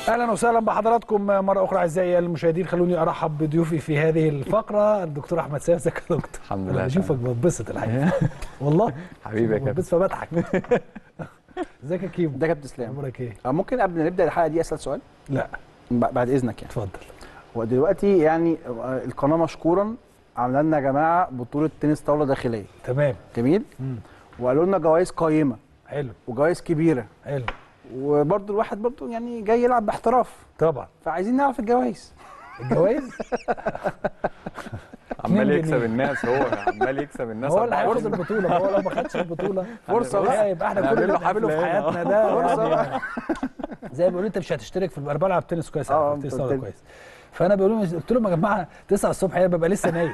اهلا وسهلا بحضراتكم مره اخرى اعزائي المشاهدين خلوني ارحب بضيوفي في هذه الفقره الدكتور احمد سيف ازيك يا دكتور الحمد أنا لله بشوفك بتبسط الحقيقه والله حبيبي يا كابتن بتبسط فبضحك ازيك يا كيمو ده كابتن اسلام اخبارك ايه آه، ممكن قبل ما نبدا الحلقه دي اسال سؤال لا ب- بعد اذنك يعني اتفضل ودلوقتي يعني آه، القناه مشكورا عامله لنا يا جماعه بطوله تنس طاوله داخليه تمام جميل مم. وقالوا لنا جوائز قيمه حلو وجوائز كبيره حلو وبرده الواحد برده يعني جاي يلعب باحتراف طبعا فعايزين نعرف الجوائز الجوائز عمال اتنين يكسب جنيه. الناس هو عمال يكسب الناس هو اللي هياخد 24 البطوله ما هو لو ما خدش البطوله فرصة بقى بقى. يبقى احنا كل نعمل اللي له بنعمله في حفلة هنا. حياتنا ده فرصة يعني بقى. زي ما بيقولوا انت مش هتشترك في انا بلعب تنس كويس اه، على تنس انت طاوله قلت لي. كويس فانا بقول لهم قلت لهم يا جماعه 9 الصبح انا ببقى لسه نايم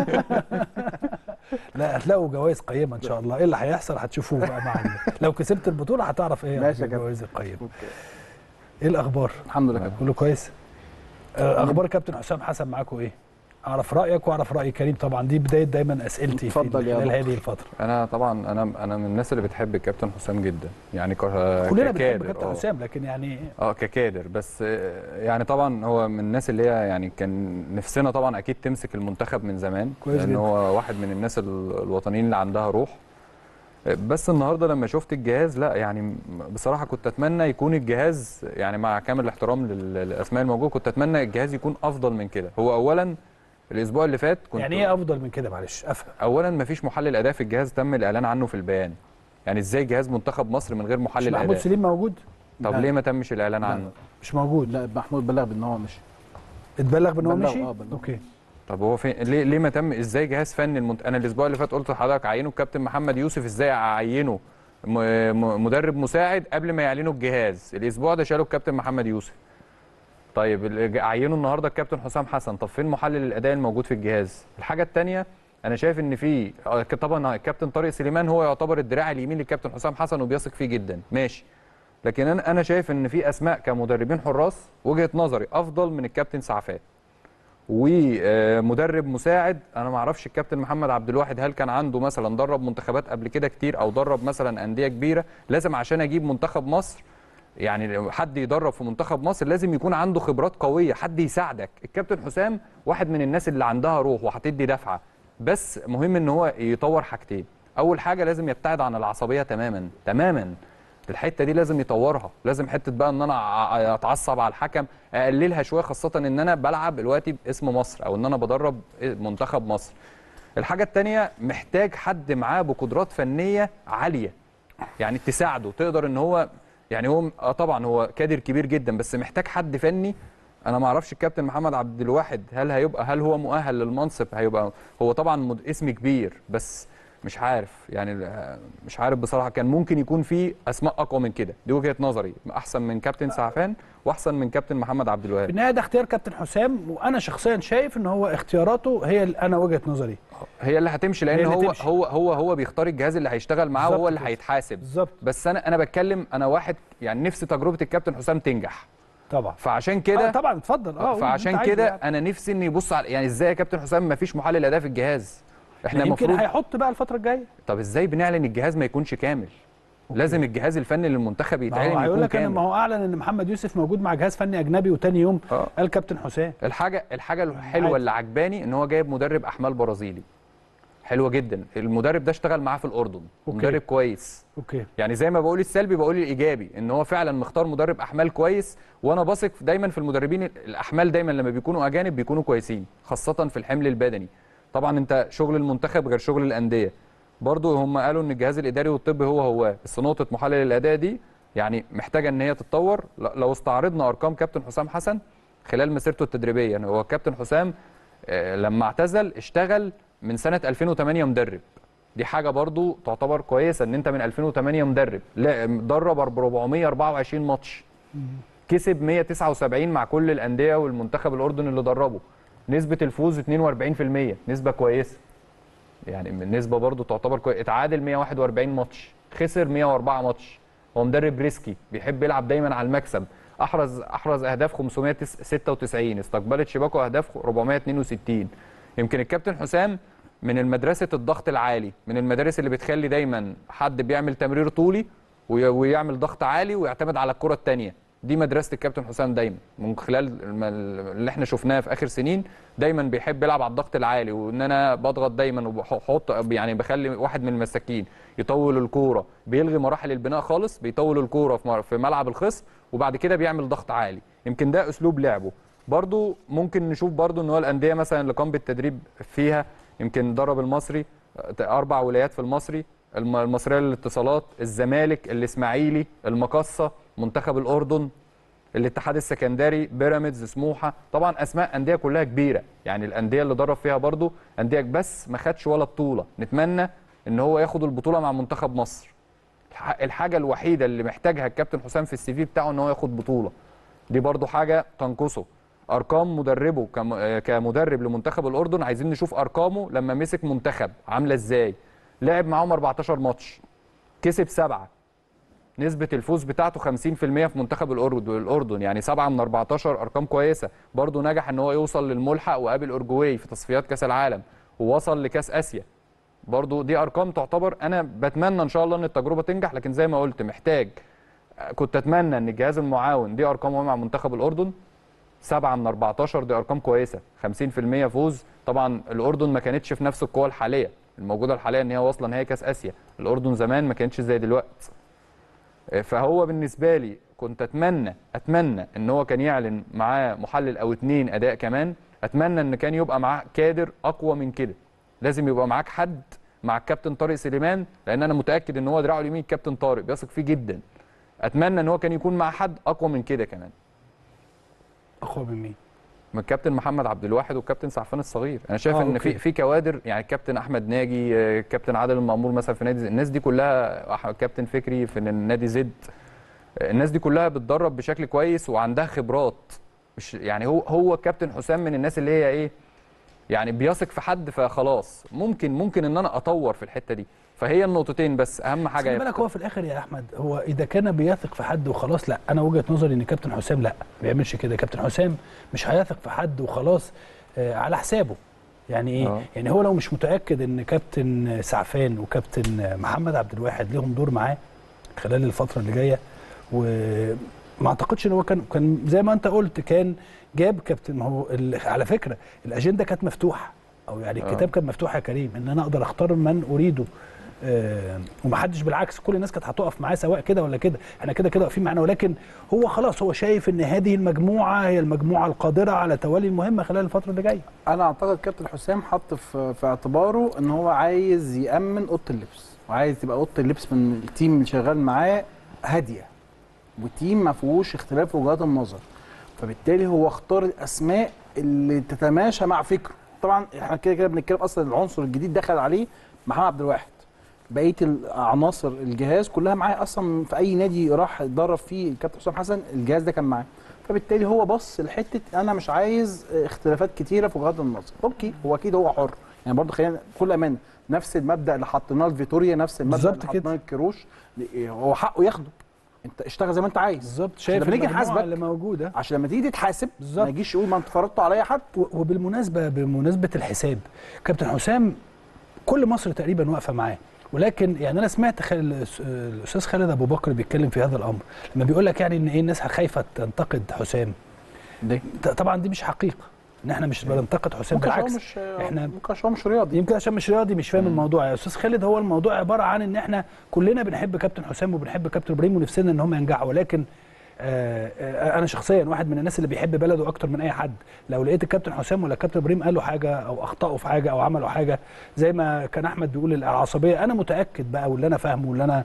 لا هتلاقوا جوائز قيمه ان شاء الله ايه اللي هيحصل هتشوفوه بقى مع ال- لو كسبت البطوله هتعرف ايه ماشي يا كابتن. الجوائز القيمه ايه الاخبار الحمد لله كابتن كله كويس آه، اخبار كابتن حسام حسن معاكم ايه اعرف رايك واعرف راي كريم طبعا دي بدايه دايما اسئلتي في اتفضل يا خلال دكتور. هذه الفتره انا طبعا انا انا من الناس اللي بتحب الكابتن حسام جدا يعني ك- كلنا بنحب ككادر، كابتن اه. حسام لكن يعني اه ككادر بس آه، يعني طبعا هو من الناس اللي هي يعني كان نفسنا طبعا اكيد تمسك المنتخب من زمان كويس لان جدا. هو واحد من الناس ال- الوطنيين اللي عندها روح آه، بس النهارده لما شفت الجهاز لا يعني م- بصراحه كنت اتمنى يكون الجهاز يعني مع كامل الاحترام لل- للاسماء الموجوده كنت اتمنى الجهاز يكون افضل من كده هو اولا الاسبوع اللي فات كنت يعني ايه افضل من كده معلش افهم اولا مفيش محلل اداء في الجهاز تم الاعلان عنه في البيان يعني ازاي جهاز منتخب مصر من غير مش محلل محمود اداء سليم موجود طب لا. ليه ما تمش الاعلان لا. عنه مش موجود لا محمود بلغ بان هو مش اتبلغ بان هو بلغ، مشي اه، بلغ. اوكي طب هو فين ليه ليه ما تم ازاي جهاز فني المنت... انا الاسبوع اللي فات قلت لحضرتك عينوا الكابتن محمد يوسف ازاي اعينه م... م... مدرب مساعد قبل ما يعلنوا الجهاز الاسبوع ده شالوا الكابتن محمد يوسف طيب ال- عينوا النهارده الكابتن حسام حسن طب فين محلل الاداء الموجود في الجهاز الحاجه الثانيه انا شايف ان في آه، طبعا الكابتن طارق سليمان هو يعتبر الدراع اليمين للكابتن حسام حسن وبيثق فيه جدا ماشي لكن انا انا شايف ان في اسماء كمدربين حراس وجهه نظري افضل من الكابتن سعفات ومدرب مساعد انا ما اعرفش الكابتن محمد عبد الواحد هل كان عنده مثلا درب منتخبات قبل كده كتير او درب مثلا انديه كبيره لازم عشان اجيب منتخب مصر يعني لو حد يدرب في منتخب مصر لازم يكون عنده خبرات قويه حد يساعدك الكابتن حسام واحد من الناس اللي عندها روح وهتدي دفعه بس مهم ان هو يطور حاجتين اول حاجه لازم يبتعد عن العصبيه تماما تماما الحته دي لازم يطورها لازم حته بقى ان انا ع- اتعصب على الحكم اقللها شويه خاصه ان انا بلعب دلوقتي باسم مصر او ان انا بدرب منتخب مصر الحاجه الثانيه محتاج حد معاه بقدرات فنيه عاليه يعني تساعده تقدر ان هو يعني هو اه طبعا هو كادر كبير جدا بس محتاج حد فني انا ما اعرفش الكابتن محمد عبد الواحد هل هيبقى هل هو مؤهل للمنصب هيبقى هو طبعا مد- اسم كبير بس مش عارف يعني آه، مش عارف بصراحه كان ممكن يكون في اسماء اقوى من كده دي وجهه نظري احسن من كابتن سعفان واحسن من كابتن محمد عبد في الوهاب النهايه ده اختيار كابتن حسام وانا شخصيا شايف ان هو اختياراته هي اللي انا وجهه نظري هي اللي هتمشي هي لان اللي هو تمشي. هو هو هو بيختار الجهاز اللي هيشتغل معاه بالظبط وهو اللي كده. هيتحاسب بالظبط بس انا انا بتكلم انا واحد يعني نفسي تجربه الكابتن حسام تنجح طبعا فعشان كده آه طبعا اتفضل اه قول اللي فعشان انت عايزه كده يعني. انا نفسي ان يبص على يعني ازاي يا كابتن حسام ما فيش محلل اداء في الجهاز احنا يمكن المفروض هيحط بقى الفتره الجايه طب ازاي بنعلن الجهاز ما يكونش كامل لازم الجهاز الفني للمنتخب ما يتعلن هو هيقول يكون لك انا كامل ما هو اعلن ان محمد يوسف موجود مع جهاز فني اجنبي وتاني يوم آه. قال كابتن حسام الحاجه الحاجه عادي. الحلوه اللي عجباني ان هو جايب مدرب احمال برازيلي حلوه جدا المدرب ده اشتغل معاه في الاردن أوكي. مدرب كويس اوكي يعني زي ما بقول السلبي بقول الايجابي ان هو فعلا مختار مدرب احمال كويس وانا بثق دايما في المدربين الاحمال دايما لما بيكونوا اجانب بيكونوا كويسين خاصه في الحمل البدني طبعا انت شغل المنتخب غير شغل الانديه برضو هم قالوا ان الجهاز الاداري والطبي هو هو بس نقطه محلل الاداء دي يعني محتاجه ان هي تتطور ل- لو استعرضنا ارقام كابتن حسام حسن خلال مسيرته التدريبيه يعني هو كابتن حسام آه، لما اعتزل اشتغل من سنه 2008 مدرب دي حاجه برضو تعتبر كويسه ان انت من 2008 مدرب لا درب 424 ماتش كسب 179 مع كل الانديه والمنتخب الاردني اللي دربه نسبه الفوز 42% نسبه كويسه يعني من نسبه برضو تعتبر كويسه اتعادل 141 ماتش خسر 104 ماتش هو مدرب ريسكي بيحب يلعب دايما على المكسب احرز احرز اهداف 596 استقبلت شباكه اهداف 462 يمكن الكابتن حسام من المدرسه الضغط العالي من المدارس اللي بتخلي دايما حد بيعمل تمرير طولي وي- ويعمل ضغط عالي ويعتمد على الكره الثانيه دي مدرسه الكابتن حسام دايما من خلال الم- اللي احنا شفناه في اخر سنين دايما بيحب يلعب على الضغط العالي وان انا بضغط دايما وبحط يعني بخلي واحد من المساكين يطول الكوره بيلغي مراحل البناء خالص بيطول الكوره في مر- في ملعب الخصم وبعد كده بيعمل ضغط عالي يمكن ده اسلوب لعبه برضو ممكن نشوف برضو ان هو الانديه مثلا اللي قام بالتدريب فيها يمكن درب المصري اربع ولايات في المصري الم- المصريه للاتصالات الزمالك الاسماعيلي المقصه منتخب الاردن الاتحاد السكندري بيراميدز سموحه طبعا اسماء انديه كلها كبيره يعني الانديه اللي درب فيها برضو انديه بس ما خدش ولا بطوله نتمنى ان هو ياخد البطوله مع منتخب مصر الح- الحاجه الوحيده اللي محتاجها الكابتن حسام في السي في بتاعه ان هو ياخد بطوله دي برضو حاجه تنقصه ارقام مدربه كم- آه، كمدرب لمنتخب الاردن عايزين نشوف ارقامه لما مسك منتخب عامله ازاي لعب معاهم 14 ماتش كسب سبعه نسبة الفوز بتاعته 50% في منتخب الأردن الأردن يعني 7 من 14 أرقام كويسة برضه نجح إن هو يوصل للملحق وقابل أورجواي في تصفيات كأس العالم ووصل لكأس آسيا برضه دي أرقام تعتبر أنا بتمنى إن شاء الله إن التجربة تنجح لكن زي ما قلت محتاج كنت أتمنى إن الجهاز المعاون دي أرقامه مع منتخب الأردن 7 من 14 دي أرقام كويسة 50% فوز طبعا الأردن ما كانتش في نفس القوة الحالية الموجودة الحالية إن هي واصلة نهائي كأس آسيا الأردن زمان ما كانتش زي دلوقتي فهو بالنسبه لي كنت اتمنى اتمنى ان هو كان يعلن معاه محلل او اتنين اداء كمان اتمنى ان كان يبقى معاه كادر اقوى من كده لازم يبقى معاك حد مع الكابتن طارق سليمان لان انا متاكد ان هو دراعه اليمين الكابتن طارق بيثق فيه جدا اتمنى ان هو كان يكون مع حد اقوى من كده كمان اقوى من مين من الكابتن محمد عبد الواحد والكابتن سعفان الصغير انا شايف آه، ان في أوكي. في كوادر يعني الكابتن احمد ناجي آه، الكابتن عادل المأمور مثلا في نادي الناس دي كلها أح- كابتن فكري في النادي زد آه، الناس دي كلها بتدرب بشكل كويس وعندها خبرات مش يعني هو هو الكابتن حسام من الناس اللي هي ايه يعني بيثق في حد فخلاص ممكن ممكن ان انا اطور في الحته دي فهي النقطتين بس اهم حاجه خلي يا بالك هو في الاخر يا احمد هو اذا كان بيثق في حد وخلاص لا انا وجهه نظري ان كابتن حسام لا ما بيعملش كده كابتن حسام مش هيثق في حد وخلاص آه على حسابه يعني ايه آه. يعني هو لو مش متاكد ان كابتن سعفان وكابتن محمد عبد الواحد ليهم دور معاه خلال الفتره اللي جايه وما اعتقدش ان هو كان كان زي ما انت قلت كان جاب كابتن ما هو ال- على فكره الاجنده كانت مفتوحه او يعني آه. الكتاب كان مفتوح يا كريم ان انا اقدر اختار من اريده آه، ومحدش بالعكس كل الناس كانت هتقف معاه سواء كده ولا كده احنا كده كده واقفين معانا ولكن هو خلاص هو شايف ان هذه المجموعه هي المجموعه القادره على تولي المهمه خلال الفتره اللي جايه انا اعتقد كابتن حسام حط في, في اعتباره ان هو عايز يامن اوضه اللبس وعايز تبقى اوضه اللبس من التيم اللي شغال معاه هاديه وتيم ما فيهوش اختلاف وجهات النظر فبالتالي هو اختار الاسماء اللي تتماشى مع فكره طبعا احنا كده كده بنتكلم اصلا العنصر الجديد دخل عليه محمد عبد الواحد بقيه العناصر الجهاز كلها معاه اصلا في اي نادي راح اتدرب فيه الكابتن حسام حسن الجهاز ده كان معاه فبالتالي هو بص لحته انا مش عايز اختلافات كتيره في وجهات النظر اوكي هو اكيد هو حر يعني برضه خلينا بكل امانه نفس المبدا اللي حطيناه لفيتوريا نفس المبدا بالظبط اللي كده. حطيناه لكيروش هو حقه ياخده انت اشتغل زي ما انت عايز بالظبط عشان شايف لما نيجي المجموعة نحاسبك اللي موجوده عشان لما تيجي تتحاسب بالظبط. ما يجيش يقول ما انت فرضتوا عليا حد و- وبالمناسبه بمناسبه الحساب كابتن حسام كل مصر تقريبا واقفه معاه ولكن يعني انا سمعت خل... الاستاذ خالد ابو بكر بيتكلم في هذا الامر لما بيقول لك يعني ان ايه الناس خايفه تنتقد حسام ده ط- طبعا دي مش حقيقه ان احنا مش بننتقد حسام ممكن عشان هو بالعكس مش احنا ممكن عشان هو مش رياضي يمكن عشان مش رياضي مش فاهم الموضوع يا استاذ خالد هو الموضوع عباره عن ان احنا كلنا بنحب كابتن حسام وبنحب كابتن ابراهيم ونفسنا ان هم ينجحوا ولكن آه آه انا شخصيا واحد من الناس اللي بيحب بلده اكتر من اي حد لو لقيت الكابتن حسام ولا الكابتن ابراهيم قالوا حاجه او اخطاوا في حاجه او عملوا حاجه زي ما كان احمد بيقول العصبيه انا متاكد بقى واللي انا فاهمه واللي انا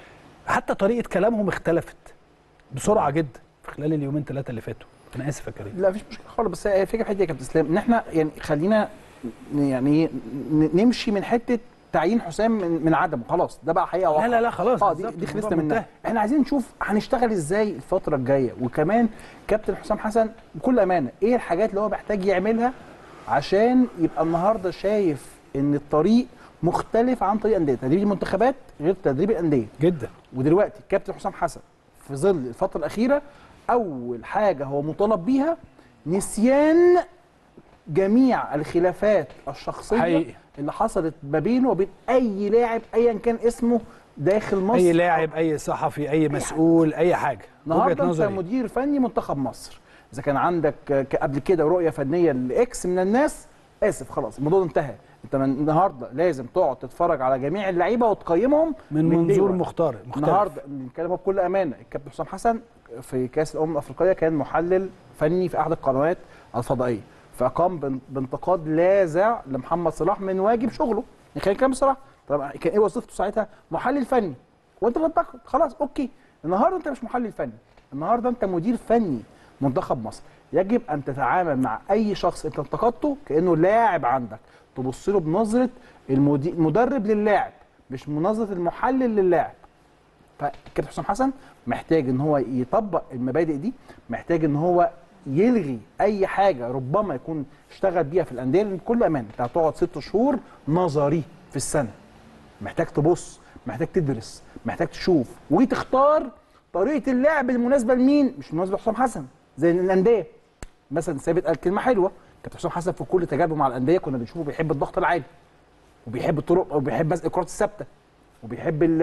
حتى طريقه كلامهم اختلفت بسرعه جدا في خلال اليومين ثلاثه اللي فاتوا انا اسف يا كريم لا مفيش مشكله خالص بس هي فكره حته يا كابتن اسلام ان احنا يعني خلينا ن- يعني ن- نمشي من حته تعيين حسام من, من عدمه خلاص ده بقى حقيقه لا واقعة. لا لا خلاص اه دي, بالظبط، دي الموضوع خلصنا منها منتهي. احنا عايزين نشوف هنشتغل ازاي الفتره الجايه وكمان كابتن حسام حسن بكل امانه ايه الحاجات اللي هو محتاج يعملها عشان يبقى النهارده شايف ان الطريق مختلف عن طريق الانديه تدريب المنتخبات غير تدريب الانديه جدا ودلوقتي كابتن حسام حسن في ظل الفتره الاخيره اول حاجه هو مطالب بيها نسيان جميع الخلافات الشخصيه حقيقي. اللي حصلت ما بينه وبين اي لاعب ايا كان اسمه داخل مصر اي لاعب اي صحفي اي مسؤول اي حاجه وجهه النهارده انت نظري مدير فني منتخب مصر اذا كان عندك ك- قبل كده رؤيه فنيه لاكس من الناس اسف خلاص الموضوع ده انتهى انت من النهارده لازم تقعد تتفرج على جميع اللعيبه وتقيمهم من منظور ديوة. مختار مختلف النهارده بنتكلم بكل امانه الكابتن حسام حسن في كاس الامم الافريقيه كان محلل فني في احد القنوات الفضائيه فقام بان- بانتقاد لاذع لمحمد صلاح من واجب شغله يعني خلينا نتكلم بصراحه طب كان ايه وظيفته ساعتها محلل فني وانت بتنتقد خلاص اوكي النهارده انت مش محلل فني النهارده انت مدير فني منتخب مصر يجب ان تتعامل مع اي شخص انت انتقدته كانه لاعب عندك تبص له بنظره المدي- المدرب للاعب مش بنظره المحلل للاعب فكابتن حسام حسن محتاج ان هو يطبق المبادئ دي محتاج ان هو يلغي اي حاجه ربما يكون اشتغل بيها في الانديه لان بكل امان انت هتقعد ست شهور نظري في السنه محتاج تبص محتاج تدرس محتاج تشوف وتختار طريقه اللعب المناسبه لمين مش مناسبه لحسام حسن زي الانديه مثلا ثابت قال كلمه حلوه كابتن حسام حسن في كل تجاربه مع الانديه كنا بنشوفه بيحب الضغط العالي وبيحب الطرق وبيحب مسك الكرات الثابته وبيحب ال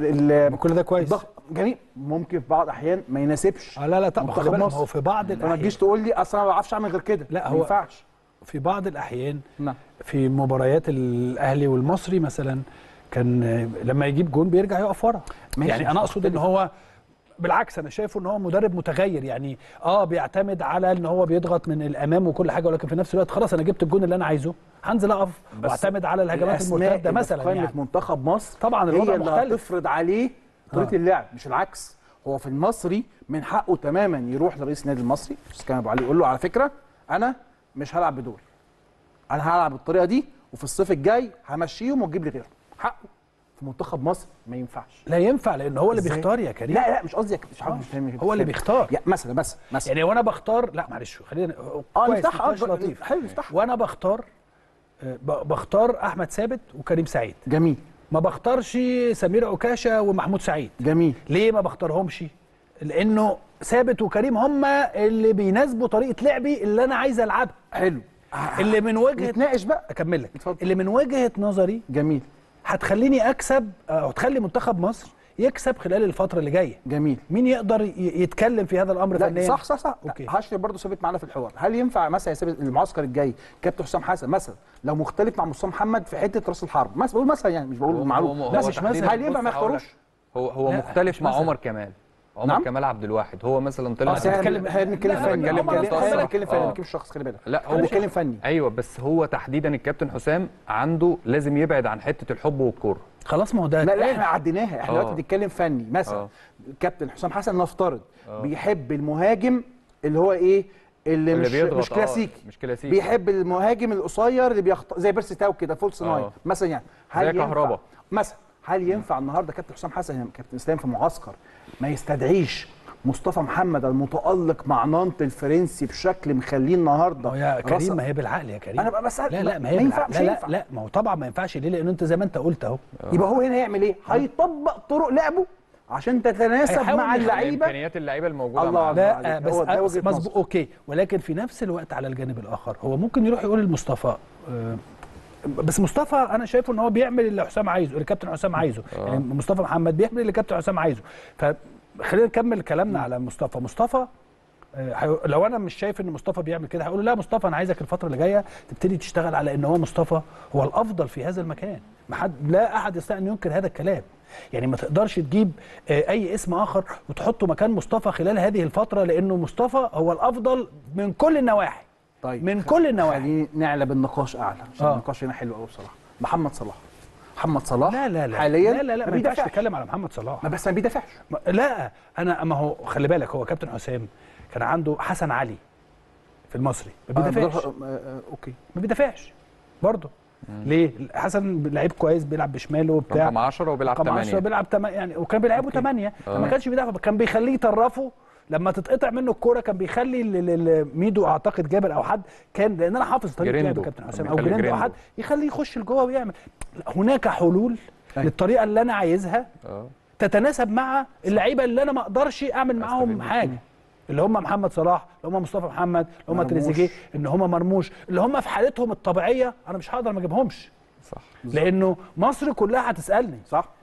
ال كل ده كويس الضغط جميل ممكن في بعض الاحيان ما يناسبش آه لا لا طبعا منتخب خلي بالك مصر. هو في بعض فما الاحيان تجيش تقول لي اصل انا ما بعرفش اعمل غير كده لا، ما هو- ينفعش في بعض الاحيان نعم في مباريات الاهلي والمصري مثلا كان آه، لما يجيب جون بيرجع يقف ورا ماشي، يعني مش انا اقصد ان مختلف. هو بالعكس انا شايفه ان هو مدرب متغير يعني اه بيعتمد على ان هو بيضغط من الامام وكل حاجه ولكن في نفس الوقت خلاص انا جبت الجون اللي انا عايزه هنزل اقف بس واعتمد على الهجمات الأسماء المرتده اللي مثلا في قائمه يعني منتخب مصر طبعا الوضع هي اللي مختلف. هتفرض عليه طريقه آه. اللعب مش العكس هو في المصري من حقه تماما يروح لرئيس النادي المصري استاذ كامل ابو علي يقول له على فكره انا مش هلعب بدول انا هلعب بالطريقه دي وفي الصيف الجاي همشيهم وتجيب لي غيرهم حقه في منتخب مصر ما ينفعش لا ينفع لان هو اللي إزاي؟ بيختار يا كريم لا لا مش قصدي يا كابتن، مش عارف آه. مش فاهم هو اللي بيختار يعني مثلا مثلا مثلا يعني وانا بختار لا معلش خلينا اه كويس، نفتحها نقاش آه، لطيف حلو نفتحها وانا بختار آه، ب- بختار احمد ثابت وكريم سعيد جميل ما بختارش سمير عكاشه ومحمود سعيد جميل ليه ما بختارهمش لانه ثابت وكريم هم اللي بيناسبوا طريقه لعبي اللي انا عايز العبها حلو اللي من وجهه نتناقش بقى اكمل لك اتفضل. اللي من وجهه نظري جميل هتخليني اكسب او تخلي منتخب مصر يكسب خلال الفتره اللي جايه جميل مين يقدر ي- يتكلم في هذا الامر لا فنيا صح صح صح أوكي. هاشلي برضه ثابت معانا في الحوار هل ينفع مثلا يا ثابت المعسكر الجاي كابتن حسام حسن مثلا لو مختلف مع مصطفى محمد في حته راس الحرب مثلا بقول مثلا يعني مش بقول هو- معلوم هو- لا هو مش تحديداً مثلا هل ينفع بص ما هقول لك، يختاروش هو هو لا، مختلف مش مع مثلا. عمر كمال عمر نعم؟ كمال عبد الواحد هو مثلا طلع آه، بس احنا بنتكلم- احنا بنتكلم لا، فني بتكلم احنا عمر بنتكلم- كمال. احنا بنتكلم فني آه. ما بنتكلمش شخص خلي بالك لا احنا هو بنتكلم فني ايوه بس هو تحديدا الكابتن حسام عنده لازم يبعد عن حته الحب والكوره خلاص ما هو ده لا لا اتقال. احنا عديناها احنا آه. دلوقتي بنتكلم فني مثلا آه. كابتن حسام حسن نفترض آه. بيحب المهاجم اللي هو ايه اللي, اللي مش بيضغط، مش آه، كلاسيكي مش كلاسيكي. بيحب المهاجم القصير اللي بيخط... زي بيرسي تاو كده فولس ناين آه. مثلا يعني زي ينفع- كهربا. مثلا هل ينفع النهارده كابتن حسام حسن يعني كابتن اسلام في معسكر ما يستدعيش مصطفى محمد المتالق مع نانت الفرنسي بشكل مخليه النهارده ما هو يا راسه- كريم ما هي بالعقل يا كريم انا بقى بسال لا لا ما هي ما ينفع بالعقل مش لا لا هينفع. لا ما هو طبعا ما ينفعش ليه لان انت زي ما انت قلت اهو يبقى هو هنا هيعمل ايه؟ هيطبق طرق لعبه عشان تتناسب هيحاول مع يخلي اللعيبه امكانيات اللعيبه الموجوده الله معاه. عليك. لا عليك. بس هو ده بس وجهة مظبوط نظر. اوكي ولكن في نفس الوقت على الجانب الاخر هو ممكن يروح يقول لمصطفى آه، بس مصطفى انا شايفه ان هو بيعمل اللي حسام عايزه اللي كابتن حسام عايزه يعني مصطفى محمد بيعمل اللي كابتن حسام عايزه فخلينا نكمل كلامنا على مصطفى مصطفى آه، هي- لو انا مش شايف ان مصطفى بيعمل كده هقول له لا مصطفى انا عايزك الفتره اللي جايه تبتدي تشتغل على ان هو مصطفى هو الافضل في هذا المكان ما حد لا احد يستطيع ان ينكر هذا الكلام يعني ما تقدرش تجيب آه، اي اسم اخر وتحطه مكان مصطفى خلال هذه الفتره لانه مصطفى هو الافضل من كل النواحي طيب من كل النواحي خليني نعلى بالنقاش اعلى عشان آه. النقاش هنا حلو قوي بصراحه محمد صلاح محمد صلاح لا لا لا حاليا لا لا, لا ما ما ينفعش بيدافعش تتكلم على محمد صلاح ما بس ما بيدافعش ما- لا انا ما هو خلي بالك هو كابتن حسام كان عنده حسن علي في المصري ما بيدافعش آه، آه، اوكي ما بيدافعش برضه ليه حسن لعيب كويس بيلعب بشماله وبتاع رقم 10 وبيلعب رقم 10 8 بيلعب تم... يعني وكان بيلعبه 8 آه. ما كانش بيدافع كان بيخليه يطرفه لما تتقطع منه الكوره كان بيخلي ال- ال- ال- ميدو اعتقد جابر او حد كان لان انا حافظ طريقه لعب جريندو. كابتن كان حسام او بيخلي جريندو او جريندو. حد يخليه يخش لجوه ويعمل هناك حلول أيوة. للطريقه اللي انا عايزها اه تتناسب مع اللعيبه اللي انا ما اقدرش اعمل معاهم أستفيد حاجه اللي هم محمد صلاح اللي هم مصطفى محمد اللي هم مرموش. تريزيجيه ان هم مرموش اللي هم في حالتهم الطبيعيه انا مش هقدر ما اجيبهمش صح لانه مصر كلها هتسالني صح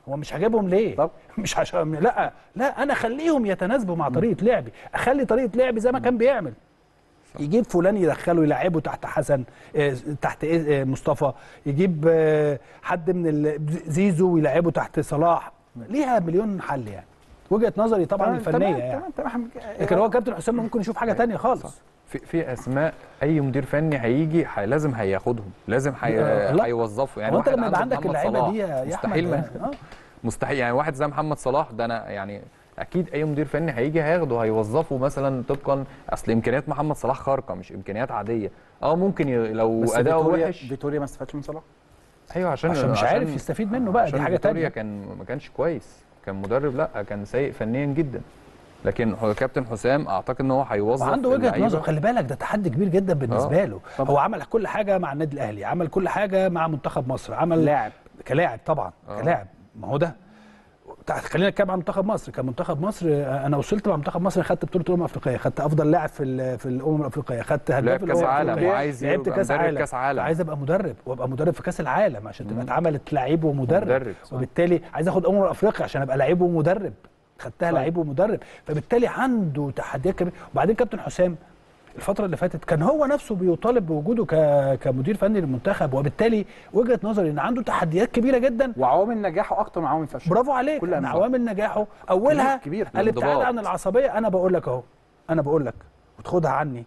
هو مش هجيبهم ليه طب. مش عشان لا لا انا اخليهم يتناسبوا مع طريقه لعبي اخلي طريقه لعبي زي ما كان بيعمل يجيب فلان يدخله يلعبه تحت حسن آه، تحت إيه، آه، مصطفى يجيب آه، حد من ال- زيزو ويلعبه تحت صلاح ليها مليون حل يعني وجهه نظري طبعا تمام، الفنيه تمام، يعني تمام تمام لكن هو كابتن حسام ممكن يشوف حاجه تانية خالص في في اسماء اي مدير فني هيجي حي لازم هياخدهم لازم هي آه، لا. هيوظفوا يعني هو انت واحد لما يبقى عنده عندك محمد اللعيبه صلاح، دي يا يا مستحيل احمد ما آه. مستحيل يعني واحد زي محمد صلاح ده انا يعني اكيد اي مدير فني هيجي هياخده هيوظفه مثلا طبقا اصل امكانيات محمد صلاح خارقه مش امكانيات عاديه اه ممكن ي... لو بس اداؤه فيتوريا وحش فيتوريا ما استفادش من صلاح ايوه عشان عشان مش عارف يستفيد منه بقى دي عشان حاجه فيتوريا تانية كان ما كانش كويس كان مدرب لا كان سيء فنيا جدا لكن هو كابتن حسام اعتقد ان هو هيوظف وعنده وجهه اللعيبة. نظر خلي بالك ده تحدي كبير جدا بالنسبه له طبعا. هو عمل كل حاجه مع النادي الاهلي عمل كل حاجه مع منتخب مصر عمل لاعب كلاعب طبعا آه. كلاعب ما هو ده تع- خلينا نتكلم عن منتخب مصر كان منتخب مصر آه، انا وصلت مع منتخب مصر خدت بطوله الامم الافريقيه خدت افضل لاعب في ال- في الامم الافريقيه خدت هداف لعب كاس الأمم عالم الأفريقية. وعايز لعبت يبقى كاس مدرب عالم كاس عالم عايز ابقى مدرب وابقى مدرب في كاس العالم عشان تبقى اتعملت لعيب ومدرب مدرب، صح. وبالتالي عايز اخد امم افريقيا عشان ابقى لعيب ومدرب خدتها صح. لعيب ومدرب فبالتالي عنده تحديات كبيره وبعدين كابتن حسام الفترة اللي فاتت كان هو نفسه بيطالب بوجوده ك... كمدير فني للمنتخب وبالتالي وجهة نظري ان عنده تحديات كبيرة جدا وعوامل نجاحه اكتر من عوامل فشله برافو عليك كل ان أنواع. عوامل نجاحه اولها كبير، كبير. الابتعاد الانضباط. عن العصبيه انا بقول لك اهو انا بقول لك وتاخدها عني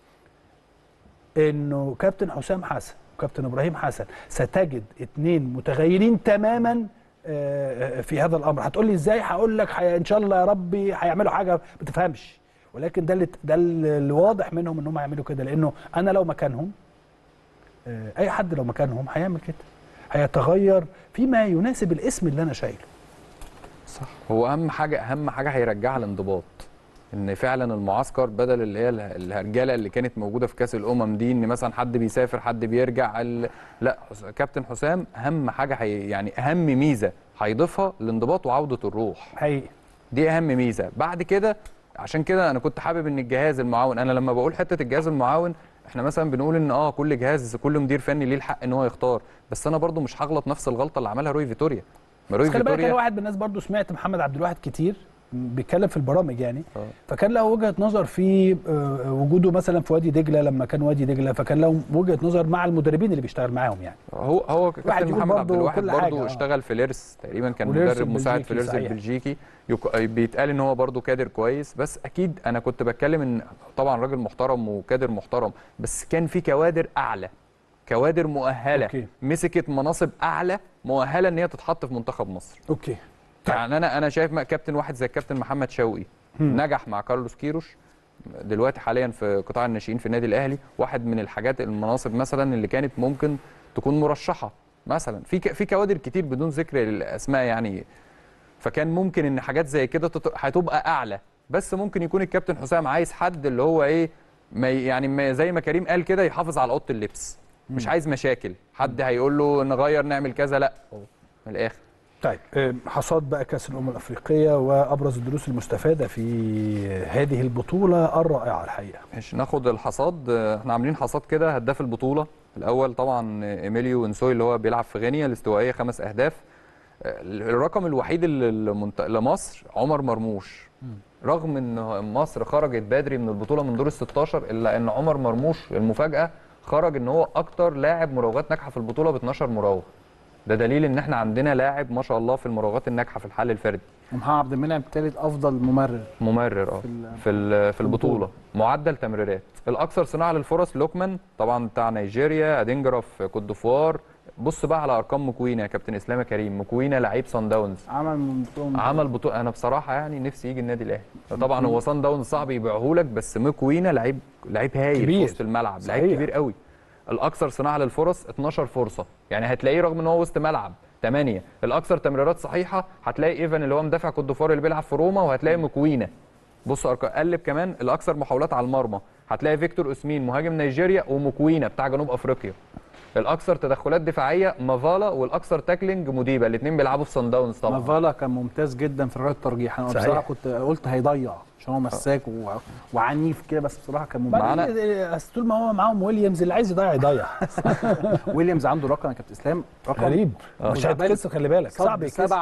انه كابتن حسام حسن وكابتن ابراهيم حسن ستجد اتنين متغيرين تماما آه، آه، في هذا الامر هتقول لي ازاي هقول لك حي... ان شاء الله يا ربي هيعملوا حاجه ما تفهمش ولكن ده اللي ده اللي واضح منهم ان هم هيعملوا كده لانه انا لو مكانهم آه، اي حد لو مكانهم هيعمل كده هيتغير فيما يناسب الاسم اللي انا شايله صح هو اهم حاجه اهم حاجه هيرجعها الانضباط ان فعلا المعسكر بدل اللي هي اله- الهرجله اللي كانت موجوده في كاس الامم دي ان مثلا حد بيسافر حد بيرجع ال... لا حس- كابتن حسام اهم حاجه هي يعني اهم ميزه هيضيفها الانضباط وعوده الروح حقيقي دي اهم ميزه بعد كده عشان كده انا كنت حابب ان الجهاز المعاون انا لما بقول حته الجهاز المعاون احنا مثلا بنقول ان اه كل جهاز كل مدير فني ليه الحق ان هو يختار بس انا برضو مش هغلط نفس الغلطه اللي عملها روي فيتوريا ما روي بس خلي بالك انا فيتوريا واحد من الناس برضو سمعت محمد عبد الواحد كتير بيتكلم في البرامج يعني آه. فكان له وجهه نظر في آه، وجوده مثلا في وادي دجله لما كان وادي دجله فكان له وجهه نظر مع المدربين اللي بيشتغل معاهم يعني هو هو واحد كابتن يقول محمد عبد برضو الواحد كل حاجة، برضه آه. اشتغل في ليرس تقريبا كان وليرس مدرب مساعد في البلجيكي، ليرس صحيح. البلجيكي يك- بيتقال ان هو برضه كادر كويس بس اكيد انا كنت بتكلم ان طبعا راجل محترم وكادر محترم بس كان في كوادر اعلى كوادر مؤهله أوكي. مسكت مناصب اعلى مؤهله ان هي تتحط في منتخب مصر اوكي يعني انا انا شايف ما- كابتن واحد زي الكابتن محمد شوقي نجح مع كارلوس كيروش دلوقتي حاليا في قطاع الناشئين في النادي الاهلي واحد من الحاجات المناصب مثلا اللي كانت ممكن تكون مرشحه مثلا في ك- في كوادر كتير بدون ذكر الاسماء يعني فكان ممكن ان حاجات زي كده تط- هتبقى اعلى بس ممكن يكون الكابتن حسام عايز حد اللي هو ايه ما ي- يعني ما زي ما كريم قال كده يحافظ على اوضه اللبس مش عايز مشاكل حد هيقول له نغير نعمل كذا لا من الاخر طيب آه، حصاد بقى كاس الامم الافريقيه وابرز الدروس المستفاده في هذه البطوله الرائعه الحقيقه ماشي ناخد الحصاد آه، احنا عاملين حصاد كده هداف البطوله الاول طبعا آه، ايميليو انسوي اللي هو بيلعب في غينيا الاستوائيه خمس اهداف آه، الرقم الوحيد اللي المنت- لمصر عمر مرموش رغم ان مصر خرجت بدري من البطوله من دور ال 16 الا ان عمر مرموش المفاجاه خرج ان هو اكتر لاعب مراوغات ناجحه في البطوله ب 12 مراوغه ده دليل ان احنا عندنا لاعب ما شاء الله في المراوغات الناجحه في الحل الفردي ومحمد عبد المنعم ثالث افضل ممرر ممرر اه في ال- في ال- في البطوله معدل تمريرات الاكثر صناعه للفرص لوكمان طبعا بتاع نيجيريا ادينجرا في كوت ديفوار بص بقى على ارقام مكوينه يا كابتن اسلام يا كريم مكوينه لعيب صن داونز عمل من بطولة عمل بطوله انا بصراحه يعني نفسي يجي النادي الاهلي طبعا هو صن داونز صعب يبيعه لك بس مكوينه لعيب لعيب هايل كبير. في وسط الملعب لعيب صحيح. كبير قوي الاكثر صناعه للفرص 12 فرصه يعني هتلاقيه رغم ان هو وسط ملعب 8 الاكثر تمريرات صحيحه هتلاقي ايفان اللي هو مدافع كوت ديفوار اللي بيلعب في روما وهتلاقي مكوينه بص ارقام قلب كمان الاكثر محاولات على المرمى هتلاقي فيكتور اوسمين مهاجم نيجيريا ومكوينه بتاع جنوب افريقيا الاكثر تدخلات دفاعيه مافالا والاكثر تاكلينج موديبا الاثنين بيلعبوا في صن داونز طبعا مافالا كان ممتاز جدا في ركله الترجيح انا صحيح. بصراحه كنت قلت هيضيع عشان هو مساك و... وعنيف كده بس بصراحه كان ممتاز معانا- بعدين أصل طول ما هو معاهم ويليامز اللي عايز يضيع يضيع ويليامز عنده رقم يا كابتن اسلام رقم غريب آه. مش هيتكسر خلي بالك صعب صعب يتكسر سبع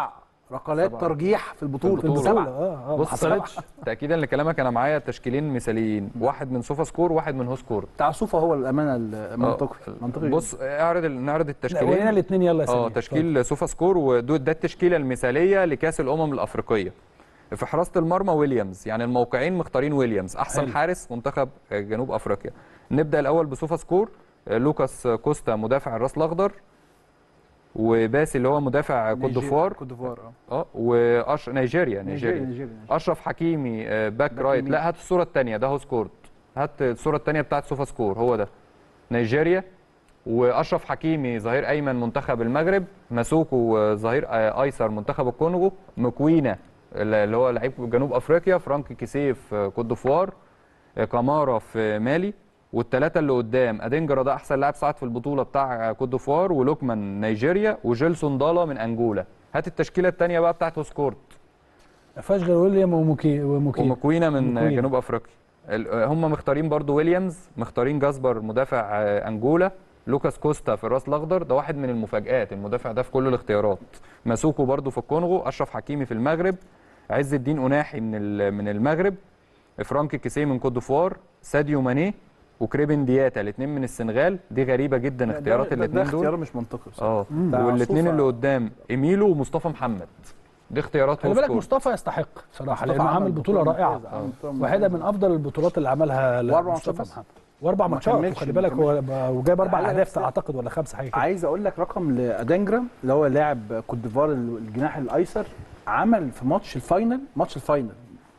ركلات سبعة. ترجيح في البطوله في البطولة. سبعه اه اه ما بص حصلتش تاكيدا لكلامك انا معايا تشكيلين مثاليين واحد من سوفا سكور واحد من هوسكور بتاع صوفا هو الامانه المنطقي منطقي بص اعرض ال- نعرض لا التشكيلين ورينا الاثنين يلا يا اه سمير. تشكيل سوفا سكور وده ده التشكيله المثاليه لكاس الامم الافريقيه في حراسه المرمى ويليامز يعني الموقعين مختارين ويليامز احسن حلو. حارس منتخب جنوب افريقيا نبدا الاول بسوفا سكور لوكاس كوستا مدافع الراس الاخضر وباسي اللي هو مدافع كوت ديفوار كوت ديفوار اه اه واش نيجيريا نيجيريا نيجيريا اشرف حكيمي آه، باك باك رايت يمين. لا هات الصوره الثانيه ده هو سكورت هات الصوره الثانيه بتاعت سوفا سكور هو ده نيجيريا واشرف حكيمي ظهير ايمن منتخب المغرب مسوكو آه، ظهير آه، ايسر منتخب الكونغو مكوينا اللي هو لعيب جنوب افريقيا فرانك كيسيف آه، كوت ديفوار آه، كامارا في مالي والثلاثه اللي قدام ادينجرا ده احسن لاعب صعد في البطوله بتاع آه، كوت ديفوار ولوكمان نيجيريا وجيلسون دالا من انجولا هات التشكيله الثانيه بقى بتاعت سكورت ما فيهاش غير ويليام وموكي وموكي ومكوينه من ومكوينة. جنوب افريقيا ال- هم مختارين برضو ويليامز مختارين جاسبر مدافع آه، انجولا لوكاس كوستا في الراس الاخضر ده واحد من المفاجآت المدافع ده في كل الاختيارات ماسوكو برضو في الكونغو اشرف حكيمي في المغرب عز الدين اناحي من ال- من المغرب فرانك كيسيه من كوت ديفوار ساديو ماني وكريبن دياتا الاثنين من السنغال دي غريبه جدا اختيارات ده- ده- ده الاثنين اختيار دول مش منطقي بصراحه اه بتاع والاثنين صوفا. اللي قدام ايميلو ومصطفى محمد دي اختيارات خلي بالك هوسكور. مصطفى يستحق بصراحه مصطفى لانه عامل بطوله رائعه ممتازة، عامل بطولة واحده من ممتازة. افضل البطولات اللي عملها ل- وأربع مصطفى ماتشات بس. محمد واربع ما ماتشات كملش، وخلي ما بالك هو وجايب اربع تعالى اهداف بس- اعتقد ولا خمسه حاجه كده عايز اقول لك رقم لادنجرا اللي هو لاعب كوت ديفوار الجناح الايسر عمل في ماتش الفاينل ماتش الفاينل